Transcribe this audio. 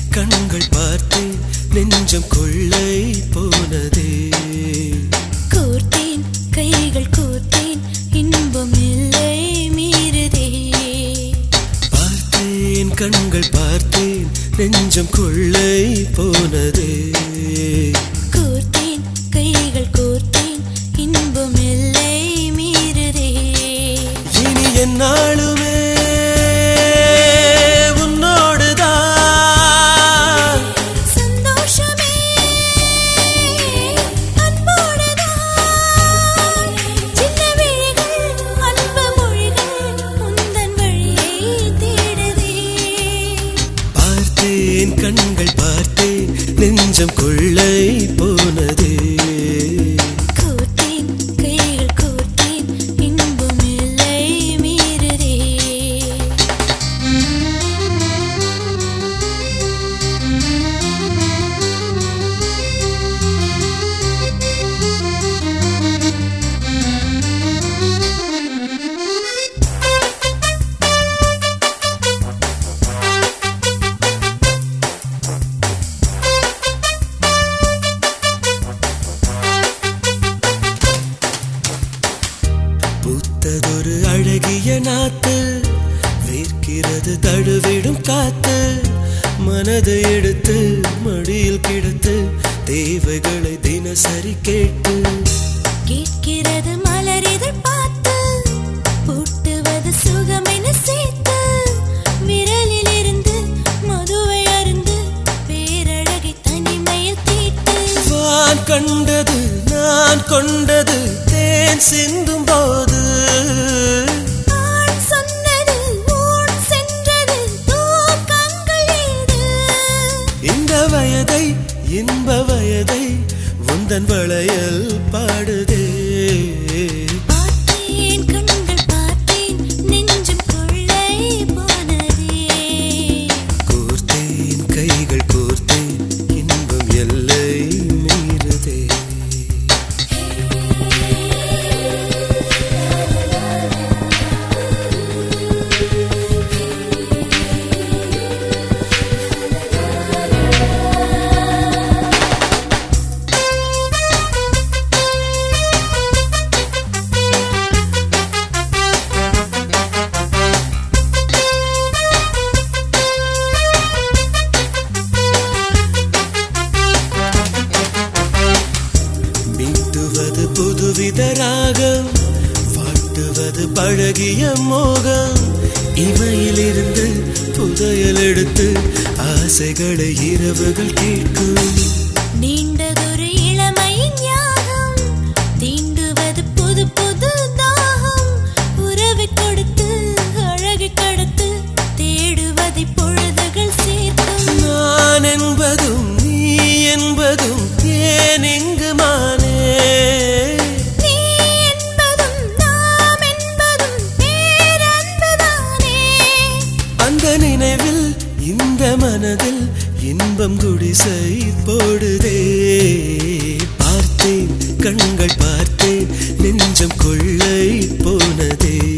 கண்கள் பார்த்தேன் நெஞ்சம் கொள்ளை போனதே கோர்த்தேன் கைகள் கோர்த்தேன் இன்பம் இல்லை மீறுதே பார்த்தேன் கண்கள் பார்த்தேன் நெஞ்சம் கொள்ளை போனதே கோர்த்தேன் கைகள் கோர்த்தேன் இன்பம் இல்லை மீறுதே இனி என்னாலுமே உன்னோடுதான் சந்தோஷமே அன்போடுதான் சின்ன விழிகள் அன்பு மொழிகள் உந்தன் வழியை தேடுதே பார்த்தேன் கண்கள் பார்த்தேன் நெஞ்சம் கொள்ளை போனதே கோர்த்தேன் கைகள் கோர்த்தேன் இன்பம் இல்லை மீறுதே பூத்ததொரு அழகிய நாத்து வேர்க்கிறது தழுவிடும் காத்து மனதை எடுத்து மடியில் கிடத்து தேவைகளை தினசரி கேட்டு கேட்கிறது மலரிதழ் பார்த்து பூட்டுவது சுகமென சேர்த்து விரலில் இருந்து மதுவை அருந்து பேரழகை தனிமையில் தீட்டு வான் கண்டது நான் கொண்டது தேன் சிந்தும் போது ஆண் சொன்னது ஊன் சென்றது தூக்கங்கள் ஏது இந்த வயதை இன்ப வயதை உந்தன் வளையல் பாடுதே பார்த்தேன் கண்கள் பார்த்தேன் நெஞ்சம் கொள்ளை போனதே கோர்த்தேன் கைகள் கோர்த்தேன் இன்பம் எல்லை மீறுதே மீட்டுவது புதுவித ராகம் வாட்டுவது பழகிய மோகம் இமையிலிருந்து புதையல் எடுத்து ஆசைகளை இரவுகள் கேட்கும் நீண்டதொரு இளமையின் யாகம் தீண்டுவது புது புது தாகம் உறவை கொடுத்து அழகு கடத்து தேடுவதை பொழுதுகள் சேர்க்கும் நான் என்பதும் நீ என்பதும் ஏன் இங்கு மானே நீ என்பதும் நாம் என்பதும் பேரன்புதானே அந்த நினைவில் இந்த மனதில் இன்பம் குடிசை போடுதே பார்த்தேன் கண்கள் பார்த்தேன் நெஞ்சம் கொள்ளை போனதே